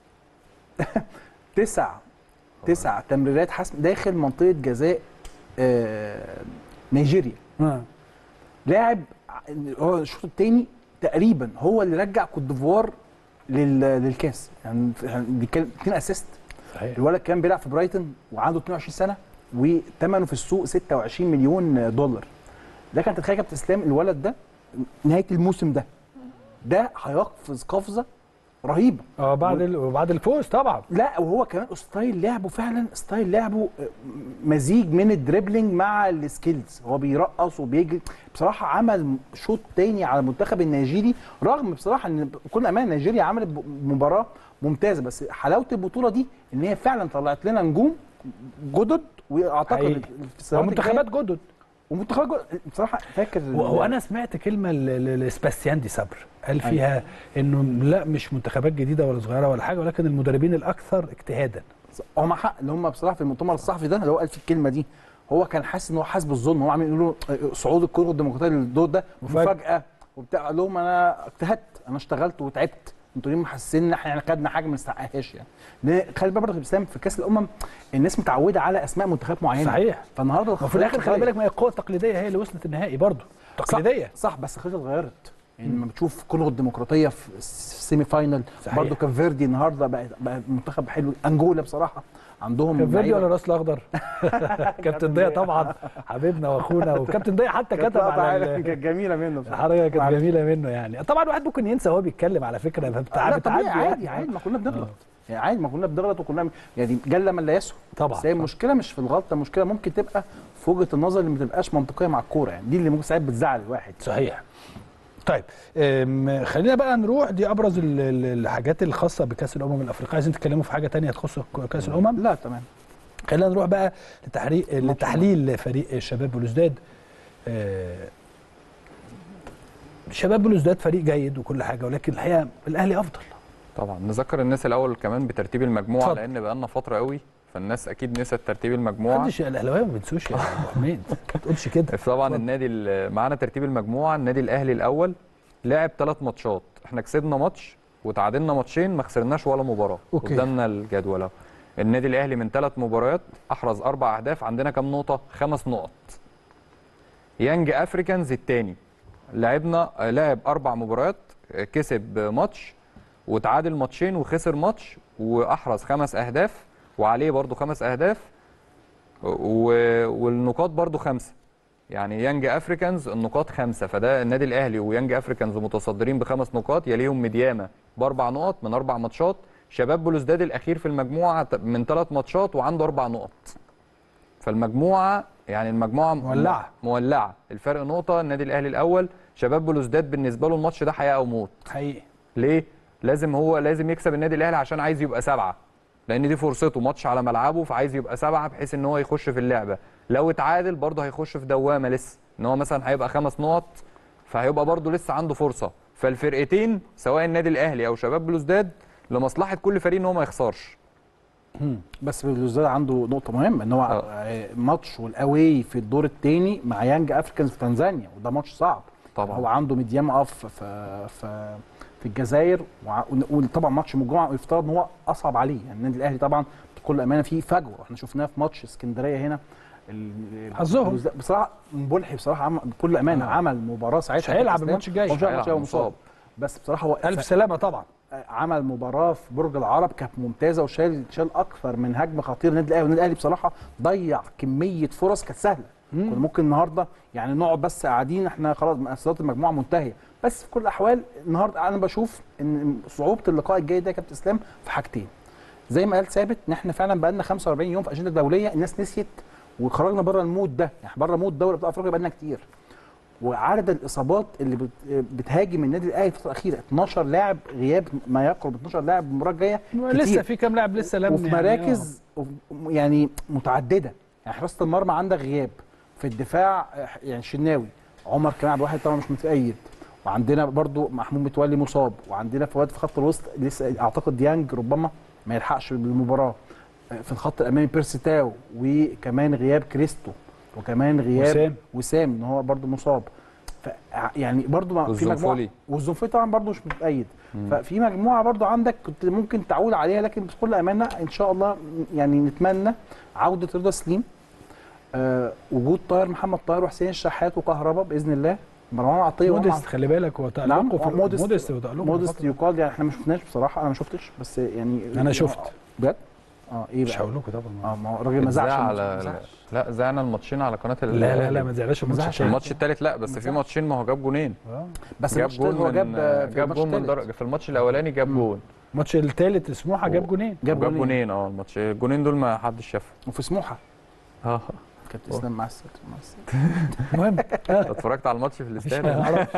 تسع تسع تمريرات حسم داخل منطقه جزاء آه، نيجيريا آه. لاعب ع- هو الشوط الثاني تقريبا هو اللي رجع كوت ديفوار لل- للكاس يعني يعني بيتكلم اثنين اسيست صحيح الولد كان بيلعب في برايتون وعنده 22 سنه وثمنه في السوق 26 مليون دولار لكن تتخيل يا كابتن اسلام الولد ده نهايه الموسم ده ده هيقفز قفزه رهيبه اه بعد ال... وبعد الفوز طبعا لا وهو كمان ستايل لعبه فعلا ستايل لعبه آه، مزيج من الدريبلينج مع السكيلز هو بيرقص وبيجري بصراحه عمل شوط تاني على المنتخب النيجيري رغم بصراحه ان بكل امان نيجيريا عملت ب- مباراه ممتازه بس حلاوه البطوله دي ان هي فعلا طلعت لنا نجوم جدد واعتقد حقيقي. في السنوات ومنتخبات الجاية- جدد ومنتخبات جدد بصراحه فاكر و- وانا سمعت كلمه ل- ل- لسباستيان دي صبر قال فيها انه لا مش منتخبات جديده ولا صغيره ولا حاجه ولكن المدربين الاكثر اجتهادا هو مع حق اللي هم بصراحه في المؤتمر الصحفي ده اللي هو قال في الكلمه دي هو كان حاسس ان هو حاسس بالظلم هو عامل يقولوا صعود الكونغو الديمقراطيه للدور ده مفاجأة. مفاجاه وبتاع قال لهم انا اجتهدت انا اشتغلت وتعبت انتوا ليه محسسين ان احنا خدنا حاجه ما نستحقهاش يعني لأن خلي بالك برضه يا اسلام في كاس الامم الناس متعوده على اسماء منتخبات معينه صحيح فالنهارده وفي الاخر خلي بالك ما هي القوه التقليديه هي اللي وصلت النهائي برضه تقليديه صح بس الخريطه اتغيرت يعني لما بتشوف كونغو الديمقراطيه في السيمي فاينل صحيح. برضه كان فيردي النهارده بقى, بقى منتخب حلو انجولا بصراحه عندهم كان فيردي لعيبة- ولا راس الاخضر كابتن ضياء طبعا حبيبنا واخونا وكابتن ضياء حتى كانت كتب لقطة على عالية، ال- كانت جميله منه بصراحة. الحركه كانت معلش. جميله منه يعني طبعا الواحد ممكن ينسى وهو بيتكلم على فكره بتاع لا طبيعي بتعدي عادي يعني. عادي ما كنا بنغلط يعني عادي ما كنا بنغلط وكنا يعني جل من لا يسهو طبعا بس هي المشكله مش في الغلطه المشكله ممكن تبقى في وجهه النظر اللي ما تبقاش منطقيه مع الكوره يعني دي اللي ممكن ساعات بتزعل الواحد صحيح طيب أم، خلينا بقى نروح دي ابرز ال- ال- الحاجات الخاصه بكاس الامم الافريقيه عايزين تتكلموا في حاجه تانية تخص كاس الامم لا تمام خلينا نروح بقى لتحريق لتحليل فريق شباب بلوزداد آه، شباب بلوزداد فريق جيد وكل حاجه ولكن الحقيقه الاهلي افضل طبعا نذكر الناس الاول كمان بترتيب المجموعه اتفضل. لان بقالنا فتره قوي فالناس اكيد نسيت ترتيب المجموعه محدش الاهلاويه ما بينسوش يا ابو حميد ما تقولش كده طبعا اتفضل. النادي ال- معانا ترتيب المجموعه النادي الاهلي الاول لعب ثلاث ماتشات احنا كسبنا ماتش وتعادلنا ماتشين ما خسرناش ولا مباراه أوكي. قدامنا الجدول اهو النادي الاهلي من ثلاث مباريات احرز اربع اهداف عندنا كام نقطه خمس نقط يانج افريكانز الثاني لعبنا آه، لعب اربع مباريات آه، كسب ماتش وتعادل ماتشين وخسر ماتش واحرز خمس اهداف وعليه برضو خمس اهداف و... والنقاط برضو خمسه يعني يانج افريكانز النقاط خمسه فده النادي الاهلي ويانج افريكانز متصدرين بخمس نقاط يليهم مدياما باربع نقط من اربع ماتشات شباب بلوزداد الاخير في المجموعه ت- من ثلاث ماتشات وعنده اربع نقط فالمجموعه يعني المجموعه م- مولعة. مولعه الفرق نقطه النادي الاهلي الاول شباب بلوزداد بالنسبه له الماتش ده حياه او موت حقيقي ليه لازم هو لازم يكسب النادي الاهلي عشان عايز يبقى سبعه لان دي فرصته ماتش على ملعبه فعايز يبقى سبعه بحيث ان هو يخش في اللعبه لو اتعادل برضه هيخش في دوامه لسه ان هو مثلا هيبقى خمس نقط فهيبقى برضه لسه عنده فرصه فالفرقتين سواء النادي الاهلي او شباب بلوزداد لمصلحه كل فريق ان هو ما يخسرش بس بلوزداد عنده نقطه مهمه ان هو آه. آه، ماتش والاواي في الدور الثاني مع يانج افريكانز في تنزانيا وده ماتش صعب طبعا هو عنده ميديام اف في في في الجزائر وع- وطبعا ماتش من الجمعه يفترض ان هو اصعب عليه يعني النادي الاهلي طبعا بكل امانه فيه فجوه احنا شفناها في ماتش اسكندريه هنا ال- حظهم. بلوزداد- بصراحه مبلحي بصراحه عمل بكل امانه آه. عمل مباراه ساعتها مش هيلعب كابتن الماتش إسلام. الجاي. هو مش هيلعب هيلعب عشان هو مصاب مصاب. بس بصراحه هو الف سلامه طبعا عمل مباراه في برج العرب كانت ممتازه وشال شال اكثر من هجمه خطيره النادي الاهلي والنادي الاهلي بصراحه ضيع كميه فرص كانت سهله كنا ممكن النهارده يعني نقعد بس قاعدين احنا خلاص مؤسسات المجموعه منتهيه بس في كل الاحوال النهارده انا بشوف ان صعوبه اللقاء الجاي ده يا كابتن اسلام في حاجتين زي ما قال ثابت ان احنا فعلا بقى لنا 45 يوم في اجنده دوليه الناس نسيت وخرجنا بره المود ده يعني بره مود دوري ابطال افريقيا بقى لنا كتير وعدد الاصابات اللي بت- بتهاجم النادي الاهلي الفتره الاخيره 12 لاعب غياب ما يقرب 12 لاعب المباراه الجايه لسه كتير. في كام لاعب لسه لم وفي يعني، مراكز وف- يعني متعدده يعني حراسه المرمى عندك غياب في الدفاع آه، يعني شناوي عمر كمان واحد طبعا مش متأيد وعندنا برضو محمود متولي مصاب وعندنا فواد في خط الوسط لسه اعتقد ديانج ربما ما يلحقش بالمباراه آه، في الخط الامامي بيرسي تاو وكمان غياب كريستو وكمان غياب وسام. وسام ان هو برضو مصاب ف يعني برضو ما- في مجموعه والزنفولي. والزنفولي طبعا برضو مش متأيد ففي مجموعه برضو عندك كنت ممكن تعول عليها لكن بكل امانه ان شاء الله يعني نتمنى عوده رضا سليم آه وجود طاهر محمد طاهر وحسين الشحات وكهربا باذن الله مروان عطيه وإمام موديست خلي بالك هو تألقه نعم، في موديست- موديست وتألقه مودست في يقال يعني احنا ما شفناش بصراحه انا ما شفتش بس يعني أنا شفت. بجد اه ايه مش بقى هقول لكم طبعا اه ما هو الراجل ما زعش اتذاع الماتش، ما على زعش. لا زعنا الماتشين على قناه لا لا لا الأهلي. ما تزعلش ما الماتش تزعلش. التاني. الماتش الثالث لا بس في ماتشين ما هو جاب جونين آه. بس جاب الماتش جون التالت هو من جاب آه، في جاب الماتش جون من التالت. درجه في الماتش الاولاني جاب جون الماتش الثالث سموحه جاب جونين جاب وجاب جونين جونين اه الماتش الجونين دول ما حدش شافهم وفي سموحه اه كابتن اسلام مع السلامه مع السلامه المهم اتفرجت على الماتش في مش الاستاد هنعرف.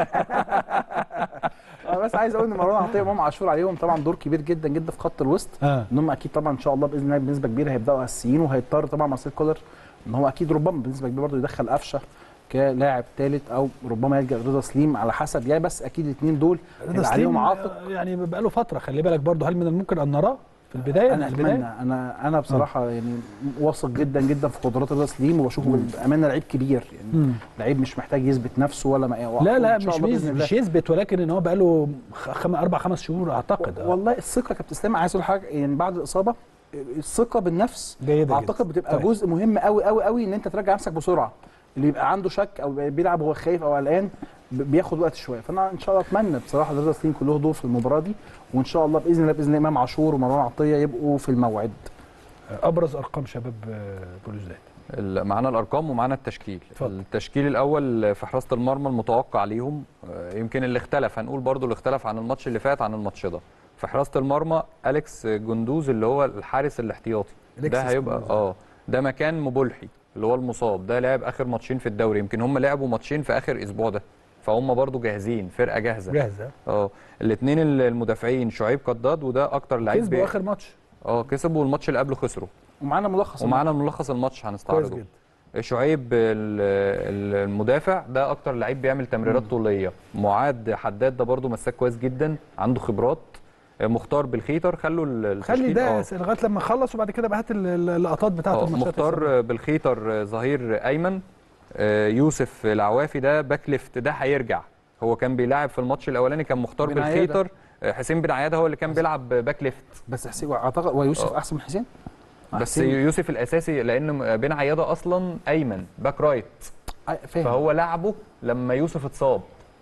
انا بس عايز اقول ان مروان عطيه وامام عاشور عليهم طبعا دور كبير جدا جدا في خط الوسط اه ان هم اكيد طبعا ان شاء الله باذن الله بنسبه كبيره هيبداوا اساسيين وهيضطر طبعا مارسيل كولر ان هو اكيد ربما بنسبه كبيره برضه يدخل قفشه كلاعب ثالث او ربما يلجا رضا سليم على حسب يعني بس اكيد الاثنين دول رضا هيبقى عليهم سليم عاطف يعني بقى له فتره خلي بالك برضه هل من الممكن ان نراه في البدايه انا في البدايه اتمنى انا انا بصراحه يعني واثق جدا جدا في قدرات رضا سليم وبشوفه بامانه لعيب كبير يعني مم. لعيب مش محتاج يثبت نفسه ولا ما لا لا إن شاء مش الله بإذن ميز الله. مش يثبت ولكن ان هو بقى له خم... اربع خمس شهور اعتقد آه. والله الثقه يا كابتن اسلام عايز اقول حاجه يعني بعد الاصابه الثقه بالنفس جيدة اعتقد جدا. بتبقى طيب. جزء مهم قوي قوي قوي ان انت ترجع نفسك بسرعه اللي يبقى عنده شك او بيلعب وهو خايف او قلقان ب- بياخد وقت شويه فانا ان شاء الله اتمنى بصراحه رضا سليم كله دور في المباراه دي وان شاء الله باذن الله باذن الله امام عاشور ومروان عطيه يبقوا في الموعد ابرز ارقام شباب آه، بلوزداد ال- معانا الارقام ومعانا التشكيل اتفضل. التشكيل الاول في حراسه المرمى المتوقع ليهم آه، يمكن اللي اختلف هنقول برضو اللي اختلف عن الماتش اللي فات عن الماتش ده في حراسه المرمى اليكس جندوز اللي هو الحارس الاحتياطي أليكسيس ده هيبقى جندوز. اه ده مكان مبولحي اللي هو المصاب ده لعب اخر ماتشين في الدوري يمكن هم لعبوا ماتشين في اخر اسبوع ده فهم برضو جاهزين فرقه جاهزه جاهزه اه الاثنين المدافعين شعيب قداد وده اكتر لعيب كسبوا اخر ماتش اه كسبوا والماتش اللي قبله خسروا ومعانا ملخص ومعانا ملخص الماتش كويس هنستعرضه جدا شعيب ال- ال- المدافع ده اكتر لعيب بيعمل تمريرات طوليه معاد حداد ده برده مساك كويس جدا عنده خبرات مختار بالخيتر خلوا ال- خلي التشكيل- ده آه. لغايه لما نخلص وبعد كده بقى هات ال- ال- اللقطات بتاعت آه، الماتشات مختار بالخيتر ظهير ايمن آه، يوسف العوافي ده باك ليفت ده هيرجع هو كان بيلعب في الماتش الاولاني كان مختار بن عيادة. بالخيتر آه، حسين بن عياده هو اللي كان بيلعب باك ليفت بس حسين اعتقد ويوسف آه. احسن من حسين بس حسين- يوسف الاساسي لان بن عياده اصلا ايمن باك رايت آه، فاهم فهو لعبه لما يوسف اتصاب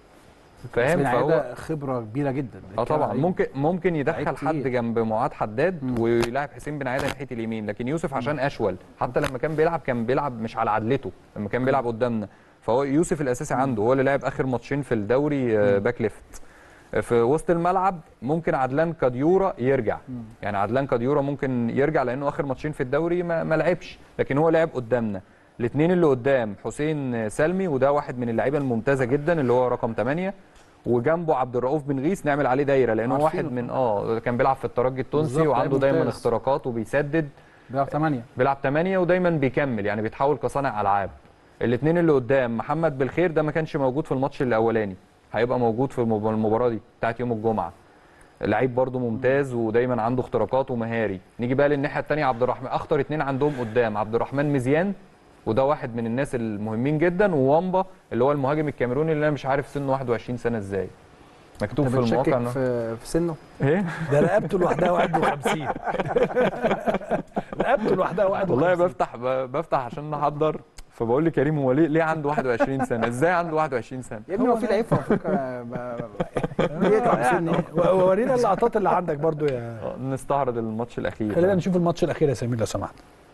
فاهم بن فهو عيادة خبره كبيره جدا اه طبعا لعيب. ممكن ممكن لعيب يدخل حد تقيل. جنب معاد حداد مم. ويلعب حسين بن عياده ناحيه اليمين لكن يوسف عشان اشول حتى لما كان بيلعب كان بيلعب مش على عدلته لما كان بيلعب قدامنا فهو يوسف الاساسي عنده هو اللي لعب اخر ماتشين في الدوري آه، باك ليفت في وسط الملعب ممكن عدلان كاديورا يرجع يعني عدلان كاديورا ممكن يرجع لانه اخر ماتشين في الدوري ما, ما لعبش لكن هو لعب قدامنا الاثنين اللي قدام حسين سلمي وده واحد من اللعيبه الممتازه جدا اللي هو رقم 8 وجنبه عبد الرؤوف بن غيث نعمل عليه دايره لانه واحد عارفينه. من اه كان بيلعب في الترجي التونسي بالظبط، وعنده لعيب دايما ممتاز. اختراقات وبيسدد بيلعب 8 بيلعب 8 ودايما بيكمل يعني بيتحول كصانع العاب الاثنين اللي قدام محمد بالخير ده ما كانش موجود في الماتش الاولاني هيبقى موجود في المب- المباراه دي بتاعت يوم الجمعه لعيب برده ممتاز ودايما عنده اختراقات ومهاري نيجي بقى للناحيه الثانيه عبد الرحمن اخطر اثنين عندهم قدام عبد الرحمن مزيان وده واحد من الناس المهمين جدا ووامبا اللي هو المهاجم الكاميروني اللي انا مش عارف سنه 21 سنه ازاي مكتوب انت في المواقع بتشكك انه في في سنه ايه ده رقبته لوحدها 51 رقبته لوحدها 51 والله بفتح ب- بفتح عشان نحضر فبقول لكريم هو ليه ليه عنده 21 سنه ازاي عنده 21 سنه يا ابني هو هو في ده. لعيب في افريقيا ب- ب- بيقطع يعني بسنه و- ورينا اللقطات اللي عندك برضو يا آه، نستعرض الماتش الاخير خلينا نشوف الماتش الاخير يا سمير لو سمحت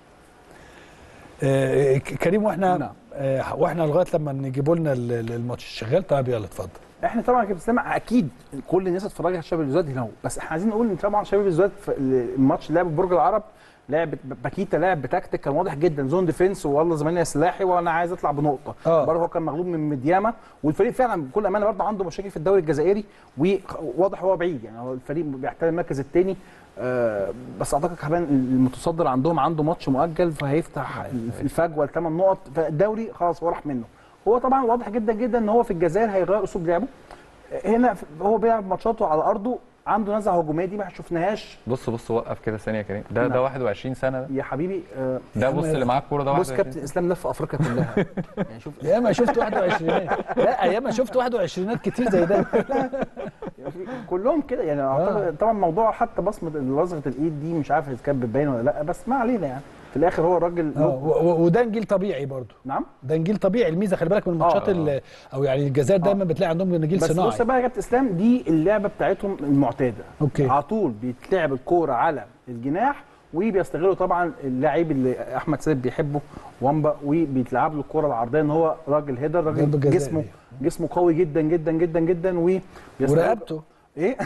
آه، ك- كريم واحنا نعم. آه، واحنا لغايه لما نجيبوا لنا ال- ال- الماتش شغال طيب يلا اتفضل احنا طبعا كابتن اسلام اكيد كل الناس اتفرجت على شباب الزواد هنا بس احنا عايزين نقول ان طبعا شباب الزواد في الماتش لعب برج العرب لعب باكيتا لعب بتكتيك كان واضح جدا زون ديفنس والله زماني سلاحي وانا عايز اطلع بنقطه آه. برضه هو كان مغلوب من مدياما والفريق فعلا بكل امانه برضه عنده مشاكل في الدوري الجزائري وواضح هو بعيد يعني هو الفريق بيحتل المركز الثاني آه بس اعتقد كمان المتصدر عندهم عنده ماتش مؤجل فهيفتح الفجوه لثمان نقط فالدوري خلاص هو راح منه هو طبعا واضح جدا جدا ان هو في الجزائر هيغير اسلوب لعبه هنا في- هو بيلعب ماتشاته على ارضه عنده نزعه هجوميه دي ما شفناهاش بص بص وقف كده ثانيه يا كريم ده نعم. ده 21 سنه ده يا حبيبي آه ده بص اللي معاه الكوره ده بص 21 كابتن اسلام لف افريقيا كلها يعني شوف يا ما شفت 21 لا ايام ما شفت 21 كتير زي ده كلهم كده يعني اعتقد طبعا موضوع حتى بصمه لزغه الايد دي مش عارف اذا كانت بتبين ولا لا بس ما علينا يعني في الاخر هو الراجل آه، و- و- وده نجيل طبيعي برضو نعم ده نجيل طبيعي الميزه خلي بالك من الماتشات آه. ال- او يعني الجزائر دايما بتلاقي عندهم نجيل بس بص صناعي بقى يا كابتن اسلام دي اللعبه بتاعتهم المعتاده اوكي على طول بيتلعب الكوره على الجناح وبيستغلوا طبعا اللاعب اللي احمد سيد بيحبه وامبا وبيتلعب له الكوره العرضيه ان هو راجل هيدر ضربة راجل جزاء جسمه دي. جسمه قوي جدا جدا جدا جدا و ورقبته ايه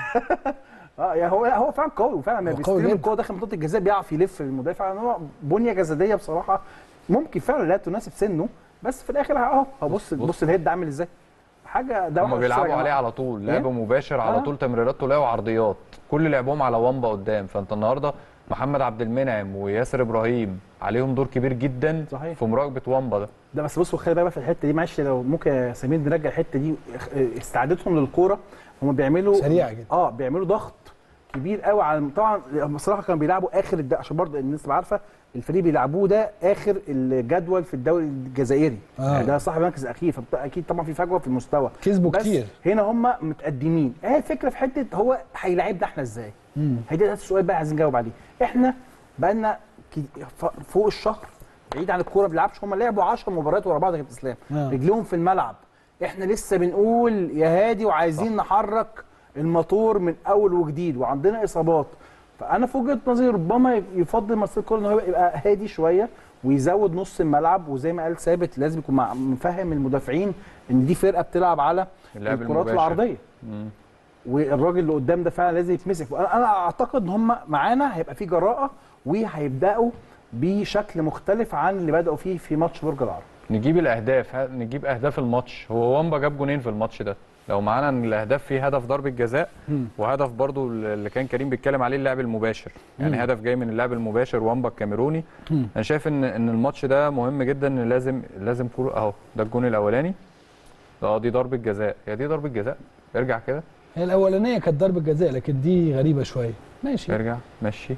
اه يعني هو لا هو فعلا قوي وفعلا لما هو قوي بيستلم جدا. الكوره داخل منطقه الجزاء بيعرف يلف المدافع ان هو بنيه جسديه بصراحه ممكن فعلا لا تناسب سنه بس في الاخر اهو هو بص بص. بص الهيد عامل ازاي حاجه ده هم واحد بيلعبوا بيشتغل عليه يا على طول لعب إيه؟ مباشر على آه. طول تمريرات طوليه وعرضيات كل لعبهم على وامبا قدام فانت النهارده محمد عبد المنعم وياسر ابراهيم عليهم دور كبير جدا صحيح. في مراقبه وامبا ده ده بس بصوا خلي بالك في الحته دي معلش لو ممكن يا سمير نرجع الحته دي استعدادهم للكوره هم بيعملوا سريعة جدا. اه بيعملوا ضغط كبير قوي على طبعا بصراحه كانوا بيلعبوا اخر الد... عشان برضه الناس تبقى عارفه الفريق بيلعبوه ده اخر الجدول في الدوري الجزائري آه. يعني ده صاحب المركز الاخير فاكيد طبعا في فجوه في المستوى كسبوا بس كتير هنا هم متقدمين هي الفكره في حته هو هيلاعبنا احنا ازاي مم. هي ده السؤال بقى عايزين نجاوب عليه احنا بقالنا كي- ف- فوق الشهر بعيد عن الكوره ما بيلعبش هم لعبوا 10 مباريات ورا بعض يا كابتن اسلام آه. رجليهم في الملعب احنا لسه بنقول يا هادي وعايزين نحرك الموتور من اول وجديد وعندنا اصابات فانا في وجهه نظري ربما يفضل مارسيل كولر ان هو يبقى هادي شويه ويزود نص الملعب وزي ما قال ثابت لازم يكون مع- مفهم المدافعين ان دي فرقه بتلعب على اللعب الكرات المباشر. العرضيه مم. والراجل اللي قدام ده فعلا لازم يتمسك انا أنا اعتقد ان هم معانا هيبقى في جراءه وهيبداوا بشكل مختلف عن اللي بداوا فيه في ماتش برج العرب نجيب الاهداف ها- نجيب اهداف الماتش هو وامبا جاب جونين في الماتش ده لو معانا ان الاهداف فيه هدف ضربه جزاء مم. وهدف برضو اللي كان كريم بيتكلم عليه اللعب المباشر يعني هدف جاي من اللعب المباشر وامبا الكاميروني مم. انا شايف ان ان الماتش ده مهم جدا ان لازم لازم كوره اهو ده الجون الاولاني اه دي ضربه جزاء هي دي ضربه جزاء ارجع كده هي الاولانيه كانت ضربه جزاء لكن دي غريبه شويه ماشي ارجع مشي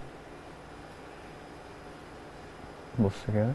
بص كده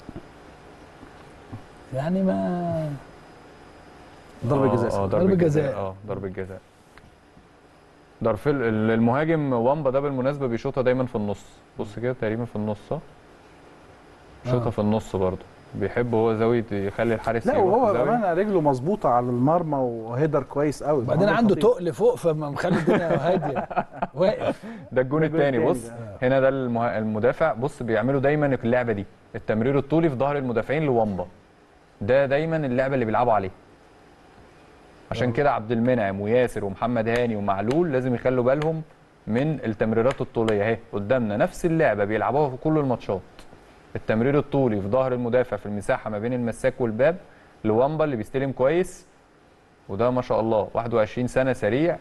يعني ما ضربه آه، جزاء اه ضربة ضربه جزاء. جزاء اه ضربه جزاء ضرفل المهاجم وامبا ده بالمناسبه بيشوطها دايما في النص بص كده تقريبا في النص صح شوطها آه. في النص برضه بيحب هو زاويه يخلي الحارس لا يروح وهو زاوية. بامانه رجله مظبوطه على المرمى وهيدر كويس قوي وبعدين مهاجم عنده خطير. تقل فوق فمخلي الدنيا هاديه واقف ده الجون الجون الثاني التاني بص ده. هنا ده المه... المدافع بص بيعملوا دايما اللعبه دي التمرير الطولي في ظهر المدافعين لوامبا ده دايما اللعبه اللي بيلعبوا عليه عشان كده عبد المنعم وياسر ومحمد هاني ومعلول لازم يخلوا بالهم من التمريرات الطوليه اهي قدامنا نفس اللعبه بيلعبوها في كل الماتشات التمرير الطولي في ظهر المدافع في المساحه ما بين المساك والباب لوامبا اللي بيستلم كويس وده ما شاء الله 21 سنه سريع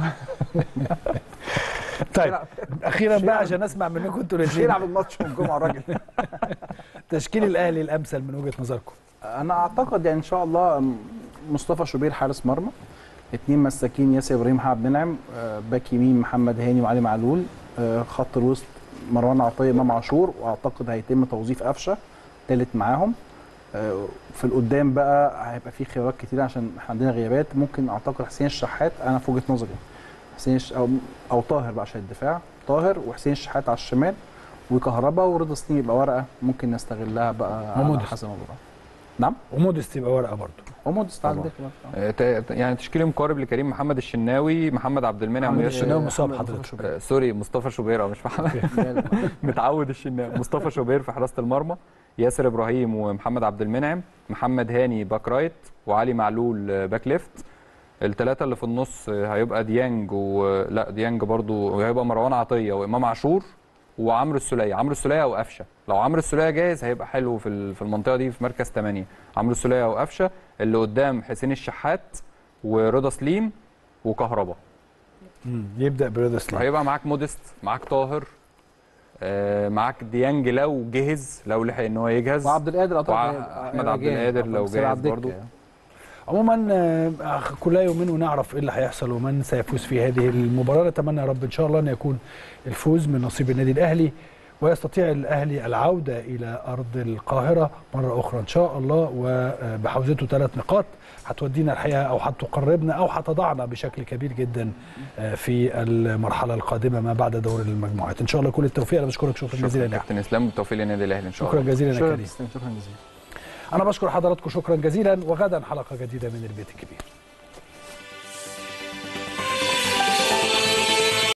طيب اخيرا بقى عشان اسمع منكم انتوا مش الاثنين يلعب الماتش يوم الجمعه الراجل تشكيل الاهلي الامثل من وجهه نظركم انا اعتقد يعني ان شاء الله مصطفى شوبير حارس مرمى اثنين مساكين ياسر ابراهيم عبد المنعم آه، باك يمين محمد هاني وعلي معلول آه، خط الوسط مروان عطيه امام عاشور واعتقد هيتم توظيف قفشه ثالث معاهم آه، في القدام بقى هيبقى في خيارات كتير عشان إحنا عندنا غيابات ممكن اعتقد حسين الشحات انا في وجهه نظري حسين الش- او او طاهر بقى عشان الدفاع طاهر وحسين الشحات على الشمال وكهربا ورضا سليم يبقى ورقه ممكن نستغلها بقى على وموديست. حسب المباراه نعم وموديست يبقى ورقه برضه وموديست على طبعا. الدكه آه، ت- يعني تشكيل مقارب لكريم محمد الشناوي محمد عبد المنعم محمد وياسر- الشناوي مصاب محمد حضرتك. مصطفى شوبير. آه، سوري مصطفى شوبير أو مش محمد متعود الشناوي مصطفى شوبير في حراسه المرمى ياسر ابراهيم ومحمد عبد المنعم محمد هاني باك رايت وعلي معلول آه، باك ليفت الثلاثه اللي في النص آه، هيبقى ديانج و لا ديانج برضو وهيبقى مروان عطيه وامام عاشور وعمرو السوليه عمرو السوليه او قفشه لو عمرو السوليه جاهز هيبقى حلو في ال- في المنطقه دي في مركز 8 عمرو السوليه او قفشه اللي قدام حسين الشحات ورضا سليم وكهربا مم. يبدا برضا سليم هيبقى معاك موديست معاك طاهر آه، معاك ديانج لو جهز لو لحق ان هو يجهز وعبد القادر اعتقد وع- هيبقى- أحمد هيبقى عبد جاهز. القادر لو بس هيبقى على جاهز الدكة برضو. يعني. عموما آه، كلها يومين ونعرف ايه اللي هيحصل ومن سيفوز في هذه المباراه نتمنى يا رب ان شاء الله ان يكون الفوز من نصيب النادي الاهلي ويستطيع الاهلي العوده الى ارض القاهره مره اخرى ان شاء الله وبحوزته ثلاث نقاط هتودينا الحقيقه او هتقربنا او هتضعنا بشكل كبير جدا آه، في المرحله القادمه ما بعد دور المجموعات ان شاء الله كل التوفيق انا بشكرك شكرا جزيلا شكرا يا أحمد. كابتن اسلام بالتوفيق للنادي الاهلي ان شاء الله شكرا جزيلا يا شكرا كريم تسلم، شكرا جزيلا انا بشكر حضراتكم شكرا جزيلا وغدا حلقه جديده من البيت الكبير